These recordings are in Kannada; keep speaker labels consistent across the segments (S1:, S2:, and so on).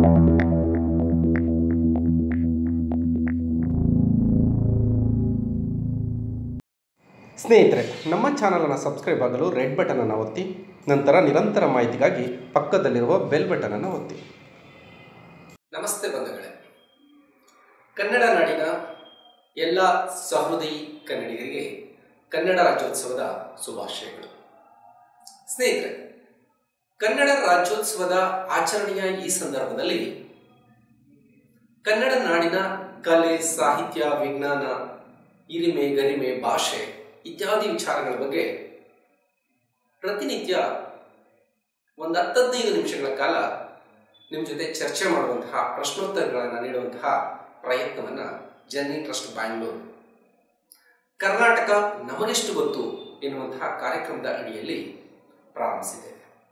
S1: ಸ್ನೇಹಿತರೆ ನಮ್ಮ ಚಾನಲನ್ನು ಸಬ್ಸ್ಕ್ರೈಬ್ ಆಗಲು ರೆಡ್ ಬಟನನ್ನು ಒತ್ತಿ ನಂತರ ನಿರಂತರ ಮಾಹಿತಿಗಾಗಿ ಪಕ್ಕದಲ್ಲಿರುವ ಬೆಲ್ ಬಟನನ್ನು ಒತ್ತಿ
S2: ನಮಸ್ತೆ ಬಂಧುಗಳೇ ಕನ್ನಡ ನಾಡಿನ ಎಲ್ಲ ಸಹೃದಯಿ ಕನ್ನಡಿಗರಿಗೆ ಕನ್ನಡ ರಾಜ್ಯೋತ್ಸವದ ಶುಭಾಶಯಗಳು ಸ್ನೇಹಿತರೆ ಕನ್ನಡ ರಾಜ್ಯೋತ್ಸವದ ಆಚರಣೆಯ ಈ ಸಂದರ್ಭದಲ್ಲಿ ಕನ್ನಡ ನಾಡಿನ ಕಲೆ ಸಾಹಿತ್ಯ ವಿಜ್ಞಾನ ಹಿರಿಮೆ ಗರಿಮೆ ಭಾಷೆ ಇತ್ಯಾದಿ ವಿಚಾರಗಳ ಬಗ್ಗೆ ಪ್ರತಿನಿತ್ಯ ಒಂದು ಹತ್ತದೈದು ನಿಮಿಷಗಳ ಕಾಲ ನಿಮ್ಮ ಜೊತೆ ಚರ್ಚೆ ಮಾಡುವಂತಹ ಪ್ರಶ್ನೋತ್ತರಗಳನ್ನು ನೀಡುವಂತಹ ಪ್ರಯತ್ನವನ್ನ ಜರ್ನಿ ಟ್ರಸ್ಟ್ ಬ್ಯಾಂಗ್ಳೂರು ಕರ್ನಾಟಕ ನಮಗೆಷ್ಟು ಗೊತ್ತು ಎನ್ನುವಂತಹ ಕಾರ್ಯಕ್ರಮದ ಅಡಿಯಲ್ಲಿ ಪ್ರಾರಂಭಿಸಿದ್ದೇವೆ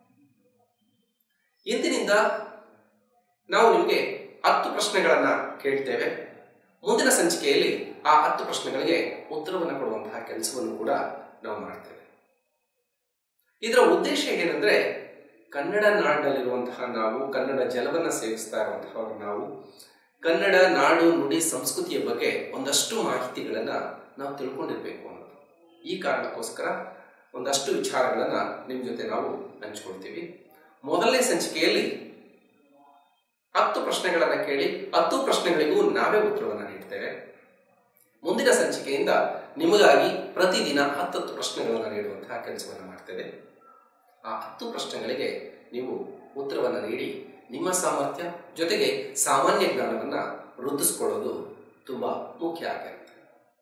S2: ಇಂದಿನಿಂದ ನಾವು ನಿಮಗೆ ಹತ್ತು ಪ್ರಶ್ನೆಗಳನ್ನ ಕೇಳ್ತೇವೆ ಮುಂದಿನ ಸಂಚಿಕೆಯಲ್ಲಿ ಆ ಹತ್ತು ಪ್ರಶ್ನೆಗಳಿಗೆ ಉತ್ತರವನ್ನು ಕೊಡುವಂತಹ ಕೆಲಸವನ್ನು ಕೂಡ ನಾವು ಮಾಡ್ತೇವೆ ಇದರ ಉದ್ದೇಶ ಏನಂದ್ರೆ ಕನ್ನಡ ನಾಡಿನಲ್ಲಿರುವಂತಹ ನಾವು ಕನ್ನಡ ಜಲವನ್ನ ಸೇವಿಸ್ತಾ ಇರುವಂತಹ ನಾವು ಕನ್ನಡ ನಾಡು ನುಡಿ ಸಂಸ್ಕೃತಿಯ ಬಗ್ಗೆ ಒಂದಷ್ಟು ಮಾಹಿತಿಗಳನ್ನ ನಾವು ತಿಳ್ಕೊಂಡಿರ್ಬೇಕು ಅನ್ನೋದು ಈ ಕಾರಣಕ್ಕೋಸ್ಕರ ಒಂದಷ್ಟು ವಿಚಾರಗಳನ್ನ ನಿಮ್ಮ ಜೊತೆ ನಾವು ಹಂಚ್ಕೊಳ್ತೀವಿ ಮೊದಲನೇ ಸಂಚಿಕೆಯಲ್ಲಿ ಹತ್ತು ಪ್ರಶ್ನೆಗಳನ್ನ ಕೇಳಿ ಹತ್ತು ಪ್ರಶ್ನೆಗಳಿಗೂ ನಾವೇ ಉತ್ತರವನ್ನು ನೀಡ್ತೇವೆ ಮುಂದಿನ ಸಂಚಿಕೆಯಿಂದ ನಿಮಗಾಗಿ ಪ್ರತಿದಿನ ಹತ್ತತ್ತು ಪ್ರಶ್ನೆಗಳನ್ನು ನೀಡುವಂತಹ ಕೆಲಸವನ್ನು ಮಾಡ್ತೇವೆ ಆ ಹತ್ತು ಪ್ರಶ್ನೆಗಳಿಗೆ ನೀವು ಉತ್ತರವನ್ನು ನೀಡಿ ನಿಮ್ಮ ಸಾಮರ್ಥ್ಯ ಜೊತೆಗೆ ಸಾಮಾನ್ಯ ಜ್ಞಾನವನ್ನ ವೃದ್ಧಿಸ್ಕೊಳ್ಳೋದು ತುಂಬಾ ಮುಖ್ಯ ಆಗಿರುತ್ತೆ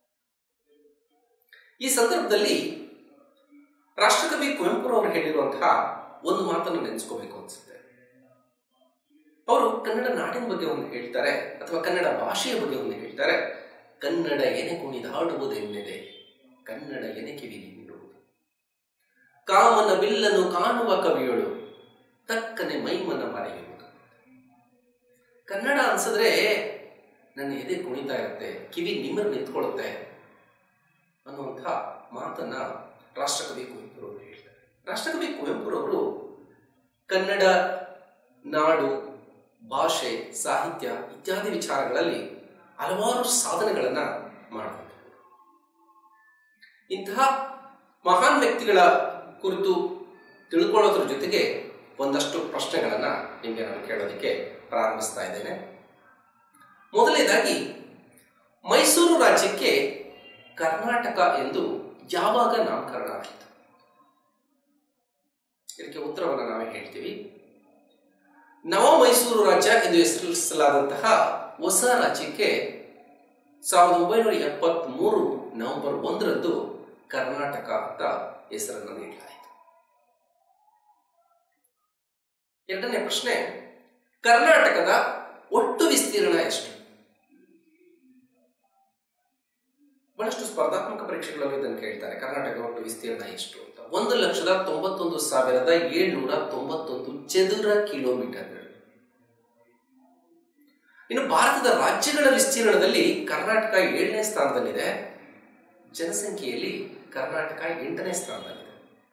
S2: ಈ ಸಂದರ್ಭದಲ್ಲಿ ರಾಷ್ಟ್ರಕವಿ ಕುವೆಂಪುರವರು ಹೇಳಿರುವಂತಹ ಒಂದು ಮಾತನ್ನು ನೆನೆಸ್ಕೋಬೇಕು ಅನ್ಸುತ್ತೆ ಅವರು ಕನ್ನಡ ನಾಡಿನ ಬಗ್ಗೆ ಒಂದು ಹೇಳ್ತಾರೆ ಅಥವಾ ಕನ್ನಡ ಭಾಷೆಯ ಬಗ್ಗೆ ಒಂದು ಹೇಳ್ತಾರೆ ಕನ್ನಡ ಎನೆ ಕುಣಿದಾಡುವುದೆನ್ನೆದೆ ಕನ್ನಡ ಎನೆ ಕಿವಿ ನೀಡುವುದು ಕಾಮನ ಬಿಲ್ಲನ್ನು ಕಾಣುವ ಕವಿಯಳು ತಕ್ಕನೆ ಮೈಮನ ಮರೆಯುವುದು ಕನ್ನಡ ಅನ್ಸಿದ್ರೆ ನನ್ನ ಎದೆ ಕುಣಿತಾ ಇರುತ್ತೆ ಕಿವಿ ನಿಮ್ಮರು ನಿಂತ್ಕೊಳ್ಳುತ್ತೆ ಅನ್ನುವಂಥ ಮಾತನ್ನ ರಾಷ್ಟ್ರಕವಿ ಕುವೆಂಪುರವರು ಹೇಳ್ತಾರೆ ರಾಷ್ಟ್ರಕವಿ ಕುವೆಂಪುರವರು ಕನ್ನಡ ನಾಡು ಭಾಷೆ ಸಾಹಿತ್ಯ ಇತ್ಯಾದಿ ವಿಚಾರಗಳಲ್ಲಿ ಹಲವಾರು ಸಾಧನೆಗಳನ್ನ ಮಾಡಿದ್ದಾರೆ ಇಂತಹ ಮಹಾನ್ ವ್ಯಕ್ತಿಗಳ ಕುರಿತು ತಿಳ್ಕೊಳ್ಳೋದ್ರ ಜೊತೆಗೆ ಒಂದಷ್ಟು ಪ್ರಶ್ನೆಗಳನ್ನ ನಿಮಗೆ ನಾನು ಕೇಳೋದಕ್ಕೆ ಪ್ರಾರಂಭಿಸ್ತಾ ಇದ್ದೇನೆ ಮೊದಲನೇದಾಗಿ ಮೈಸೂರು ರಾಜ್ಯಕ್ಕೆ ಕರ್ನಾಟಕ ಎಂದು ಯಾವಾಗ ನಾಮಕರಣ ಆಗಿತ್ತು ಇದಕ್ಕೆ ಉತ್ತರವನ್ನು ನಾವೇ ಹೇಳ್ತೀವಿ ನವ ಮೈಸೂರು ರಾಜ್ಯ ಎಂದು ಹೆಸರಿಸಲಾದಂತಹ ಹೊಸ ರಾಜ್ಯಕ್ಕೆ ಸಾವಿರದ ಒಂಬೈನೂರ ಎಪ್ಪತ್ತ್ ಮೂರು ನವೆಂಬರ್ ಒಂದರಂದು ಕರ್ನಾಟಕ ಅಂತ ಹೆಸರನ್ನು ನೀಡಲಾಯಿತು ಎರಡನೇ ಪ್ರಶ್ನೆ ಕರ್ನಾಟಕದ ಒಟ್ಟು ವಿಸ್ತೀರ್ಣ ಎಷ್ಟು ಬಹಳಷ್ಟು ಸ್ಪರ್ಧಾತ್ಮಕ ಪರೀಕ್ಷೆಗಳಲ್ಲಿ ಇದನ್ನು ಕೇಳ್ತಾರೆ ಕರ್ನಾಟಕ ಒಟ್ಟು ವಿಸ್ತೀರ್ಣ ಎಷ್ಟು ಅಂತ ಒಂದು ಲಕ್ಷದ ತೊಂಬತ್ತೊಂದು ಸಾವಿರದ ಏಳ್ನೂರ ತೊಂಬತ್ತೊಂದು ಚದುರ ಕಿಲೋಮೀಟರ್ಗಳು ಇನ್ನು ಭಾರತದ ರಾಜ್ಯಗಳ ವಿಸ್ತೀರ್ಣದಲ್ಲಿ ಕರ್ನಾಟಕ ಏಳನೇ ಸ್ಥಾನದಲ್ಲಿದೆ ಜನಸಂಖ್ಯೆಯಲ್ಲಿ ಕರ್ನಾಟಕ ಎಂಟನೇ ಸ್ಥಾನದಲ್ಲಿದೆ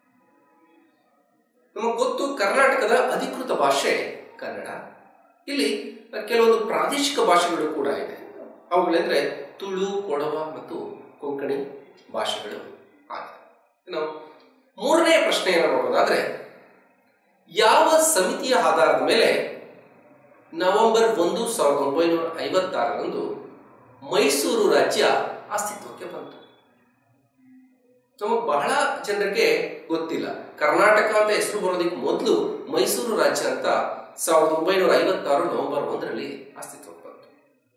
S2: ನಮಗೆ ಗೊತ್ತು ಕರ್ನಾಟಕದ ಅಧಿಕೃತ ಭಾಷೆ ಕನ್ನಡ ಇಲ್ಲಿ ಕೆಲವೊಂದು ಪ್ರಾದೇಶಿಕ ಭಾಷೆಗಳು ಕೂಡ ಇದೆ ಅವುಗಳೆಂದ್ರೆ ತುಳು ಕೊಡವ ಮತ್ತು ಕೊಂಕಣಿ ಭಾಷೆಗಳು ಆಗಿದೆ ಇನ್ನು ಮೂರನೇ ಪ್ರಶ್ನೆಯನ್ನು ನೋಡೋದಾದ್ರೆ ಯಾವ ಸಮಿತಿಯ ಆಧಾರದ ಮೇಲೆ ನವೆಂಬರ್ ಒಂದು ಸಾವಿರದ ಒಂಬೈನೂರ ಐವತ್ತಾರರಂದು ಮೈಸೂರು ರಾಜ್ಯ ಅಸ್ತಿತ್ವಕ್ಕೆ ಬಂತು ನಮಗೆ ಬಹಳ ಜನರಿಗೆ ಗೊತ್ತಿಲ್ಲ ಕರ್ನಾಟಕ ಅಂತ ಹೆಸರು ಬರೋದಕ್ಕೆ ಮೊದಲು ಮೈಸೂರು ರಾಜ್ಯ ಅಂತ ಸಾವಿರದ ಒಂಬೈನೂರ ಐವತ್ತಾರು ನವೆಂಬರ್ ಒಂದರಲ್ಲಿ ಅಸ್ತಿತ್ವಕ್ಕೆ ಬಂತು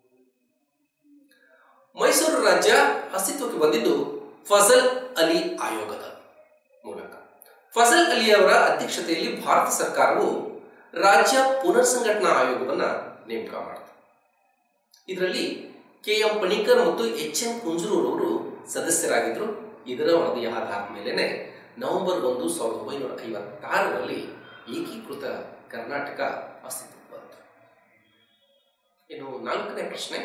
S2: ಮೈಸೂರು ರಾಜ್ಯ ಅಸ್ತಿತ್ವಕ್ಕೆ ಬಂದಿದ್ದು ಫಜಲ್ ಅಲಿ ಆಯೋಗದ ಮೂಲಕ ಫಜಲ್ ಅಲಿ ಅವರ ಅಧ್ಯಕ್ಷತೆಯಲ್ಲಿ ಭಾರತ ಸರ್ಕಾರವು ರಾಜ್ಯ ಪುನರ್ ಸಂಘಟನಾ ಆಯೋಗವನ್ನ ನೇಮಕ ಮಾಡಿತು ಇದರಲ್ಲಿ ಕೆ ಎಂ ಪಣಿಕರ್ ಮತ್ತು ಎಚ್ ಎಂ ಕುಂಜರೂರವರು ಸದಸ್ಯರಾಗಿದ್ದರು ಇದರ ವರದಿಯ ಆಧಾರದ ಮೇಲೆನೆ ನವೆಂಬರ್ ಒಂದು ಸಾವಿರದ ಒಂಬೈನೂರ ಐವತ್ತಾರರಲ್ಲಿ ಏಕೀಕೃತ ಕರ್ನಾಟಕ ಅಸ್ತಿತ್ವಕ್ಕೆ ಬಂತು ಇನ್ನು ನಾಲ್ಕನೇ ಪ್ರಶ್ನೆ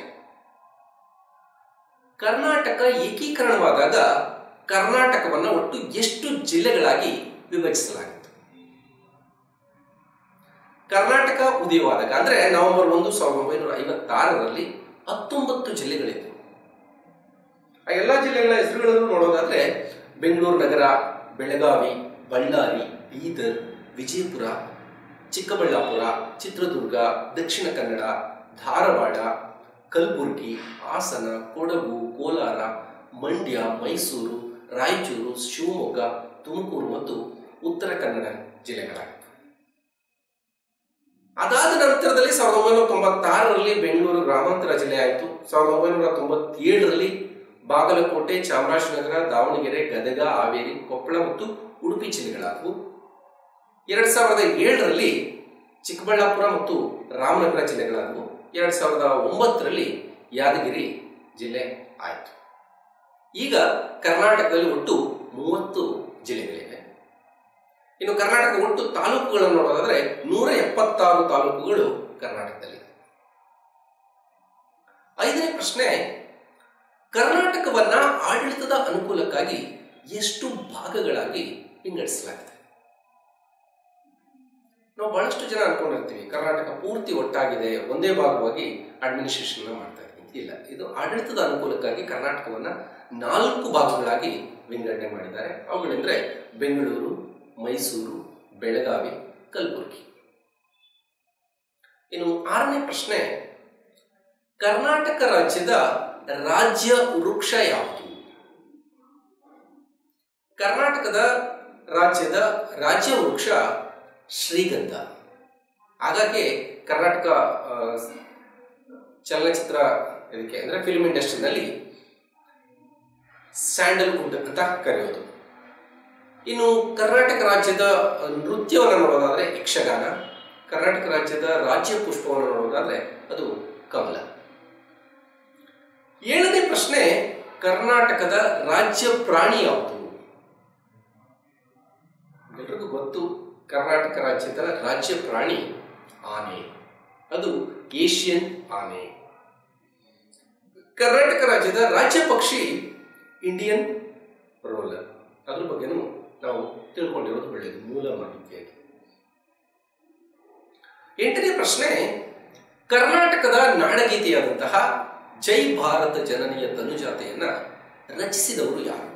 S2: ಕರ್ನಾಟಕ ಏಕೀಕರಣವಾದಾಗ ಕರ್ನಾಟಕವನ್ನು ಒಟ್ಟು ಎಷ್ಟು ಜಿಲ್ಲೆಗಳಾಗಿ ವಿಭಜಿಸಲಾಗಿತ್ತು ಕರ್ನಾಟಕ ಉದಯವಾದಾಗ ಅಂದ್ರೆ ನವೆಂಬರ್ ಒಂದು ಸಾವಿರದ ಒಂಬೈನೂರ ಐವತ್ತಾರರಲ್ಲಿ ಹತ್ತೊಂಬತ್ತು ಜಿಲ್ಲೆಗಳಿದ್ದವು ಆ ಎಲ್ಲ ಜಿಲ್ಲೆಗಳ ಹೆಸರುಗಳನ್ನು ನೋಡೋದಾದ್ರೆ ಬೆಂಗಳೂರು ನಗರ ಬೆಳಗಾವಿ ಬಳ್ಳಾರಿ ಬೀದರ್ ವಿಜಯಪುರ ಚಿಕ್ಕಬಳ್ಳಾಪುರ ಚಿತ್ರದುರ್ಗ ದಕ್ಷಿಣ ಕನ್ನಡ ಧಾರವಾಡ ಕಲಬುರಗಿ ಹಾಸನ ಕೊಡಗು ಕೋಲಾರ ಮಂಡ್ಯ ಮೈಸೂರು ರಾಯಚೂರು ಶಿವಮೊಗ್ಗ ತುಮಕೂರು ಮತ್ತು ಉತ್ತರ ಕನ್ನಡ ಜಿಲ್ಲೆಗಳಾಗಿವೆ ಅದಾದ ನಂತರದಲ್ಲಿ ಸಾವಿರದ ಒಂಬೈನೂರ ತೊಂಬತ್ತಾರರಲ್ಲಿ ಬೆಂಗಳೂರು ಗ್ರಾಮಾಂತರ ಜಿಲ್ಲೆ ಆಯಿತು ಸಾವಿರದ ಒಂಬೈನೂರ ತೊಂಬತ್ತೇಳರಲ್ಲಿ ಬಾಗಲಕೋಟೆ ಚಾಮರಾಜನಗರ ದಾವಣಗೆರೆ ಗದಗ ಹಾವೇರಿ ಕೊಪ್ಪಳ ಮತ್ತು ಉಡುಪಿ ಜಿಲ್ಲೆಗಳಾದವು ಎರಡ್ ಸಾವಿರದ ಏಳರಲ್ಲಿ ಚಿಕ್ಕಬಳ್ಳಾಪುರ ಮತ್ತು ರಾಮನಗರ ಜಿಲ್ಲೆಗಳಾದವು ಎರಡ್ ಸಾವಿರದ ಒಂಬತ್ತರಲ್ಲಿ ಯಾದಗಿರಿ ಜಿಲ್ಲೆ ಆಯಿತು ಈಗ ಕರ್ನಾಟಕದಲ್ಲಿ ಒಟ್ಟು ಮೂವತ್ತು ಜಿಲ್ಲೆಗಳಿವೆ ಇನ್ನು ಕರ್ನಾಟಕದ ಒಟ್ಟು ತಾಲೂಕುಗಳನ್ನು ನೋಡೋದಾದ್ರೆ ನೂರ ಎಪ್ಪತ್ತಾರು ತಾಲೂಕುಗಳು ಕರ್ನಾಟಕದಲ್ಲಿದೆ ಐದನೇ ಪ್ರಶ್ನೆ ಕರ್ನಾಟಕವನ್ನ ಆಡಳಿತದ ಅನುಕೂಲಕ್ಕಾಗಿ ಎಷ್ಟು ಭಾಗಗಳಾಗಿ ವಿಂಗಡಿಸಲಾಗಿದೆ ನಾವು ಬಹಳಷ್ಟು ಜನ ಅನ್ಕೊಂಡಿರ್ತೀವಿ ಕರ್ನಾಟಕ ಪೂರ್ತಿ ಒಟ್ಟಾಗಿದೆ ಒಂದೇ ಭಾಗವಾಗಿ ಅಡ್ಮಿನಿಸ್ಟ್ರೇಷನ್ ಮಾಡ್ತಾ ಇದ್ದೀವಿ ಇಲ್ಲ ಇದು ಆಡಳಿತದ ಅನುಕೂಲಕ್ಕಾಗಿ ಕರ್ನಾಟಕವನ್ನ ನಾಲ್ಕು ಭಾಗಗಳಾಗಿ ವಿಂಗಡಣೆ ಮಾಡಿದ್ದಾರೆ ಅವುಗಳೆಂದ್ರೆ ಬೆಂಗಳೂರು ಮೈಸೂರು ಬೆಳಗಾವಿ ಕಲಬುರಗಿ ಇನ್ನು ಆರನೇ ಪ್ರಶ್ನೆ ಕರ್ನಾಟಕ ರಾಜ್ಯದ ರಾಜ್ಯ ವೃಕ್ಷ ಯಾವುದು ಕರ್ನಾಟಕದ ರಾಜ್ಯದ ರಾಜ್ಯ ವೃಕ್ಷ ಶ್ರೀಗಂಧ ಹಾಗಾಗಿ ಕರ್ನಾಟಕ ಆ, ಚಲನಚಿತ್ರ ಇದಕ್ಕೆ ಅಂದ್ರೆ ಫಿಲ್ಮ್ ಇಂಡಸ್ಟ್ರಿನಲ್ಲಿ ಸ್ಯಾಂಡಲ್ವುಡ್ ಅಂತ ಕರೆಯೋದು ಇನ್ನು ಕರ್ನಾಟಕ ರಾಜ್ಯದ ನೃತ್ಯವನ್ನು ನೋಡೋದಾದ್ರೆ ಯಕ್ಷಗಾನ ಕರ್ನಾಟಕ ರಾಜ್ಯದ ರಾಜ್ಯ ಪುಷ್ಪವನ್ನು ನೋಡೋದಾದ್ರೆ ಅದು ಕಮಲ ಏಳನೇ ಪ್ರಶ್ನೆ ಕರ್ನಾಟಕದ ರಾಜ್ಯ ಪ್ರಾಣಿ ಯಾವುದು ಎಲ್ರಿಗೂ ಗೊತ್ತು ಕರ್ನಾಟಕ ರಾಜ್ಯದ ರಾಜ್ಯ ಪ್ರಾಣಿ ಆನೆ ಅದು ಏಷ್ಯನ್ ಆನೆ ಕರ್ನಾಟಕ ರಾಜ್ಯದ ರಾಜ್ಯ ಪಕ್ಷಿ ಇಂಡಿಯನ್ ರೋಲರ್ ಅದ್ರ ಬಗ್ಗೆನೂ ನಾವು ತಿಳ್ಕೊಂಡಿರೋದು ಒಳ್ಳೆಯದು ಮೂಲ ಮಾಹಿತಿಯಾಗಿ ಎಂಟನೇ ಪ್ರಶ್ನೆ ಕರ್ನಾಟಕದ ನಾಡಗೀತೆಯಾದಂತಹ ಜೈ ಭಾರತ ಜನನಿಯ ತನುಜಾತೆಯನ್ನ ರಚಿಸಿದವರು ಯಾರು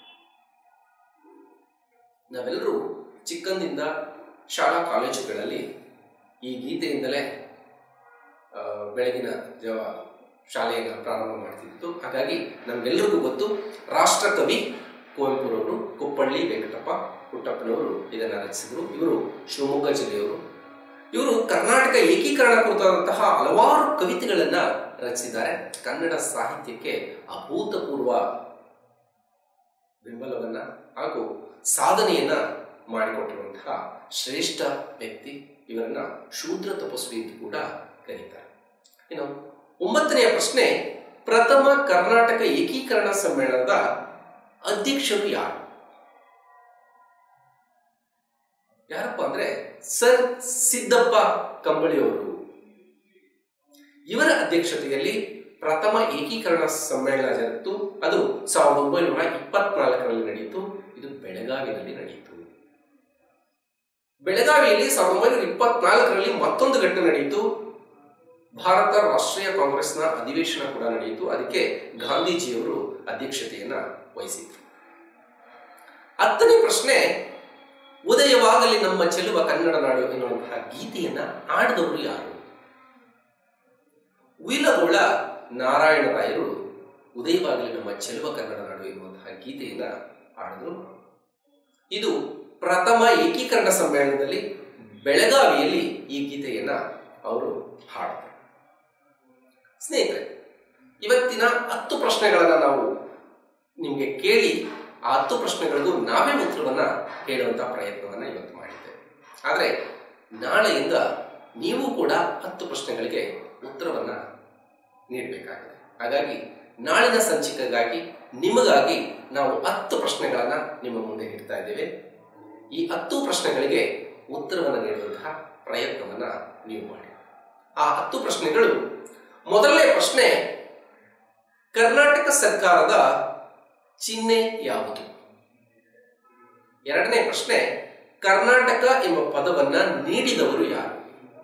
S2: ನಾವೆಲ್ಲರೂ ಚಿಕ್ಕಂದಿಂದ ಶಾಲಾ ಕಾಲೇಜುಗಳಲ್ಲಿ ಈ ಗೀತೆಯಿಂದಲೇ ಆ, ಬೆಳಗಿನ ಜಾವ ಶಾಲೆಯನ್ನು ಪ್ರಾರಂಭ ಮಾಡ್ತಿತ್ತು ಹಾಗಾಗಿ ನಮ್ಗೆಲ್ರಿಗೂ ಗೊತ್ತು ರಾಷ್ಟ್ರಕವಿ ಕುವೆಂಪುರವರು ಕುಪ್ಪಳ್ಳಿ ವೆಂಕಟಪ್ಪ ಪುಟ್ಟಪ್ಪನವರು ಇದನ್ನ ರಚಿಸಿದರು ಇವರು ಶಿವಮೊಗ್ಗ ಜಿಲ್ಲೆಯವರು ಇವರು ಕರ್ನಾಟಕ ಏಕೀಕರಣ ಕುರಿತಾದಂತಹ ಹಲವಾರು ಕವಿತೆಗಳನ್ನ ರಚಿಸಿದ್ದಾರೆ ಕನ್ನಡ ಸಾಹಿತ್ಯಕ್ಕೆ ಅಭೂತಪೂರ್ವ ಬೆಂಬಲವನ್ನ ಹಾಗೂ ಸಾಧನೆಯನ್ನ ಮಾಡಿಕೊಟ್ಟಿರುವಂತಹ ಶ್ರೇಷ್ಠ ವ್ಯಕ್ತಿ ಇವರನ್ನ ಶೂದ್ರ ತಪಸ್ವಿ ಎಂದು ಕೂಡ ಕರೀತಾರೆ ಇನ್ನು ಒಂಬತ್ತನೆಯ ಪ್ರಶ್ನೆ ಪ್ರಥಮ ಕರ್ನಾಟಕ ಏಕೀಕರಣ ಸಮ್ಮೇಳನದ ಅಧ್ಯಕ್ಷರು ಯಾರು ಯಾರಪ್ಪ ಅಂದ್ರೆ ಸರ್ ಸಿದ್ದಪ್ಪ ಕಂಬಳಿಯವರು ಇವರ ಅಧ್ಯಕ್ಷತೆಯಲ್ಲಿ ಪ್ರಥಮ ಏಕೀಕರಣ ಸಮ್ಮೇಳನ ಜರುಗಿತು ಅದು ಸಾವಿರದ ಒಂಬೈನೂರ ಇಪ್ಪತ್ನಾಲ್ಕರಲ್ಲಿ ನಡೆಯಿತು ಇದು ಬೆಳಗಾವಿಯಲ್ಲಿ ನಡೆಯಿತು ಬೆಳಗಾವಿಯಲ್ಲಿ ಸಾವಿರದ ಒಂಬೈನೂರ ಇಪ್ಪತ್ನಾಲ್ಕರಲ್ಲಿ ಮತ್ತೊಂದು ಘಟನೆ ನಡೆಯಿತು ಭಾರತ ರಾಷ್ಟ್ರೀಯ ಕಾಂಗ್ರೆಸ್ನ ಅಧಿವೇಶನ ಕೂಡ ನಡೆಯಿತು ಅದಕ್ಕೆ ಗಾಂಧೀಜಿಯವರು ಅಧ್ಯಕ್ಷತೆಯನ್ನ ವಹಿಸಿದ್ರು ಹತ್ತನೇ ಪ್ರಶ್ನೆ ಉದಯವಾಗಲಿ ನಮ್ಮ ಚೆಲುವ ಕನ್ನಡ ನಾಡು ಎನ್ನುವಂತಹ ಗೀತೆಯನ್ನ ಆಡಿದವರು ಯಾರು ಉಯಿಲಗೊಳ ನಾರಾಯಣರಾಯರು ಉದಯವಾಗಲಿ ನಮ್ಮ ಚೆಲುವ ಕನ್ನಡ ನಾಡು ಎನ್ನುವಂತಹ ಗೀತೆಯನ್ನ ಆಡಿದ್ರು ಇದು ಪ್ರಥಮ ಏಕೀಕರಣ ಸಮ್ಮೇಳನದಲ್ಲಿ ಬೆಳಗಾವಿಯಲ್ಲಿ ಈ ಗೀತೆಯನ್ನ ಅವರು ಹಾಡಿದರು ಸ್ನೇಹಿತರೆ ಇವತ್ತಿನ ಹತ್ತು ಪ್ರಶ್ನೆಗಳನ್ನ ನಾವು ನಿಮಗೆ ಕೇಳಿ ಆ ಹತ್ತು ಪ್ರಶ್ನೆಗಳಿಗೂ ನಾವೇ ಉತ್ತರವನ್ನ ಹೇಳುವಂತ ಪ್ರಯತ್ನವನ್ನ ಇವತ್ತು ಮಾಡಿದ್ದೇವೆ ಆದರೆ ನಾಳೆಯಿಂದ ನೀವು ಕೂಡ ಹತ್ತು ಪ್ರಶ್ನೆಗಳಿಗೆ ಉತ್ತರವನ್ನ ನೀಡಬೇಕಾಗಿದೆ ಹಾಗಾಗಿ ನಾಳಿನ ಸಂಚಿಕೆಗಾಗಿ ನಿಮಗಾಗಿ ನಾವು ಹತ್ತು ಪ್ರಶ್ನೆಗಳನ್ನ ನಿಮ್ಮ ಮುಂದೆ ಇಡ್ತಾ ಇದ್ದೇವೆ ಈ ಹತ್ತು ಪ್ರಶ್ನೆಗಳಿಗೆ ಉತ್ತರವನ್ನು ನೀಡುವಂತಹ ಪ್ರಯತ್ನವನ್ನ ನೀವು ಮಾಡಿ ಆ ಹತ್ತು ಪ್ರಶ್ನೆಗಳು ಮೊದಲನೇ ಪ್ರಶ್ನೆ ಕರ್ನಾಟಕ ಸರ್ಕಾರದ ಚಿಹ್ನೆ ಯಾವುದು ಎರಡನೇ ಪ್ರಶ್ನೆ ಕರ್ನಾಟಕ ಎಂಬ ಪದವನ್ನ ನೀಡಿದವರು ಯಾರು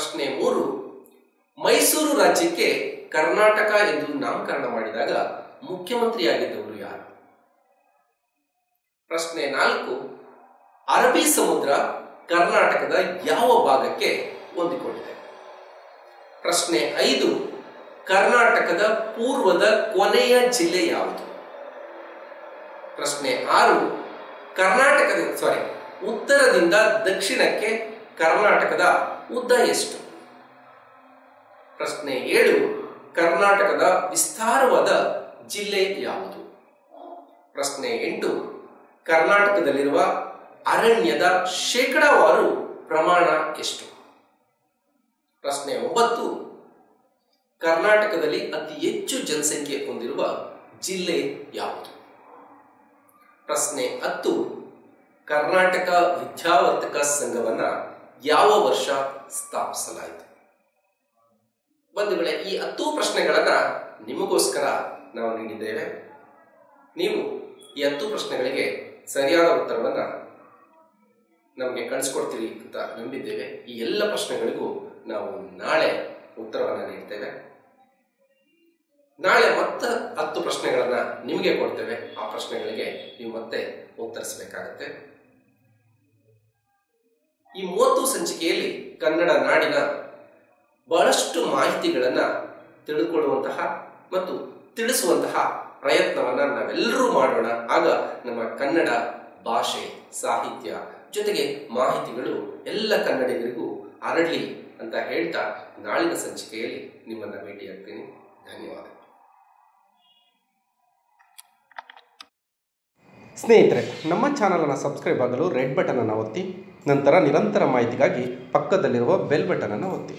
S2: ಪ್ರಶ್ನೆ ಮೂರು ಮೈಸೂರು ರಾಜ್ಯಕ್ಕೆ ಕರ್ನಾಟಕ ಎಂದು ನಾಮಕರಣ ಮಾಡಿದಾಗ ಮುಖ್ಯಮಂತ್ರಿಯಾಗಿದ್ದವರು ಯಾರು ಪ್ರಶ್ನೆ ನಾಲ್ಕು ಅರಬ್ಬಿ ಸಮುದ್ರ ಕರ್ನಾಟಕದ ಯಾವ ಭಾಗಕ್ಕೆ ಹೊಂದಿಕೊಂಡಿದೆ ಪ್ರಶ್ನೆ ಐದು ಕರ್ನಾಟಕದ ಪೂರ್ವದ ಕೊನೆಯ ಜಿಲ್ಲೆ ಯಾವುದು ಪ್ರಶ್ನೆ ಆರು ಕರ್ನಾಟಕದ ಸಾರಿ ಉತ್ತರದಿಂದ ದಕ್ಷಿಣಕ್ಕೆ ಕರ್ನಾಟಕದ ಉದ್ದ ಎಷ್ಟು ಪ್ರಶ್ನೆ ಏಳು ಕರ್ನಾಟಕದ ವಿಸ್ತಾರವಾದ ಜಿಲ್ಲೆ ಯಾವುದು ಪ್ರಶ್ನೆ ಎಂಟು ಕರ್ನಾಟಕದಲ್ಲಿರುವ ಅರಣ್ಯದ ಶೇಕಡಾವಾರು ಪ್ರಮಾಣ ಎಷ್ಟು ಪ್ರಶ್ನೆ ಒಂಬತ್ತು ಕರ್ನಾಟಕದಲ್ಲಿ ಅತಿ ಹೆಚ್ಚು ಜನಸಂಖ್ಯೆ ಹೊಂದಿರುವ ಜಿಲ್ಲೆ ಯಾವುದು ಪ್ರಶ್ನೆ ಹತ್ತು ಕರ್ನಾಟಕ ವಿದ್ಯಾವರ್ತಕ ಸಂಘವನ್ನ ಯಾವ ವರ್ಷ ಸ್ಥಾಪಿಸಲಾಯಿತು ಬಂಧುಗಳೇ ಈ ಹತ್ತು ಪ್ರಶ್ನೆಗಳನ್ನ ನಿಮಗೋಸ್ಕರ ನಾವು ನೀಡಿದ್ದೇವೆ ನೀವು ಈ ಹತ್ತು ಪ್ರಶ್ನೆಗಳಿಗೆ ಸರಿಯಾದ ಉತ್ತರವನ್ನ ನಮಗೆ ಕಳಿಸ್ಕೊಡ್ತೀರಿ ಅಂತ ನಂಬಿದ್ದೇವೆ ಈ ಎಲ್ಲ ಪ್ರಶ್ನೆಗಳಿಗೂ ನಾವು ನಾಳೆ ಉತ್ತರವನ್ನ ನೀಡ್ತೇವೆ ನಾಳೆ ಮತ್ತೆ ಹತ್ತು ಪ್ರಶ್ನೆಗಳನ್ನ ನಿಮಗೆ ಕೊಡ್ತೇವೆ ಆ ಪ್ರಶ್ನೆಗಳಿಗೆ ನೀವು ಮತ್ತೆ ಉತ್ತರಿಸಬೇಕಾಗತ್ತೆ ಈ ಮೂವತ್ತು ಸಂಚಿಕೆಯಲ್ಲಿ ಕನ್ನಡ ನಾಡಿನ ಬಹಳಷ್ಟು ಮಾಹಿತಿಗಳನ್ನ ತಿಳ್ಕೊಳ್ಳುವಂತಹ ಮತ್ತು ತಿಳಿಸುವಂತಹ ಪ್ರಯತ್ನವನ್ನ ನಾವೆಲ್ಲರೂ ಮಾಡೋಣ ಆಗ ನಮ್ಮ ಕನ್ನಡ ಭಾಷೆ ಸಾಹಿತ್ಯ ಜೊತೆಗೆ ಮಾಹಿತಿಗಳು ಎಲ್ಲ ಕನ್ನಡಿಗರಿಗೂ ಹರಡಲಿ ಅಂತ ಹೇಳ್ತಾ ನಾಳಿನ ಸಂಚಿಕೆಯಲ್ಲಿ ನಿಮ್ಮನ್ನ ಭೇಟಿಯಾಗ್ತೀನಿ ಧನ್ಯವಾದ
S1: ಸ್ನೇಹಿತರೆ ನಮ್ಮ ಚಾನಲನ್ನು ಸಬ್ಸ್ಕ್ರೈಬ್ ಆಗಲು ರೆಡ್ ಬಟನನ್ನು ಒತ್ತಿ ನಂತರ ನಿರಂತರ ಮಾಹಿತಿಗಾಗಿ ಪಕ್ಕದಲ್ಲಿರುವ ಬೆಲ್ ಬಟನನ್ನು ಒತ್ತಿ